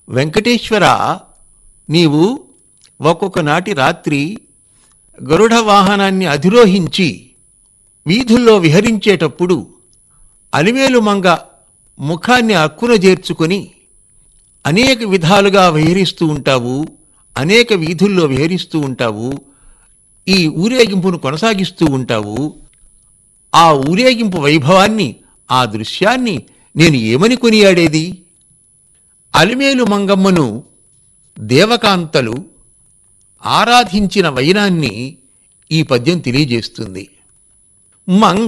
వెంకటేశ్వర నీవు ఒక్కొక్క నాటి రాత్రి గరుడ వాహనాన్ని అధిరోహించి వీధుల్లో విహరించేటప్పుడు అలివేలు మంగ ముఖాన్ని అక్కున చేర్చుకొని అనేక విధాలుగా విహరిస్తూ ఉంటావు అనేక వీధుల్లో విహరిస్తూ ఉంటావు ఈ ఊరేగింపును కొనసాగిస్తూ ఉంటావు ఆ ఊరేగింపు వైభవాన్ని ఆ దృశ్యాన్ని నేను ఏమని కొనియాడేది అలిమేలు మంగమ్మను దేవకాంతలు ఆరాధించిన వైనాన్ని ఈ పద్యం తెలియజేస్తుంది మంగ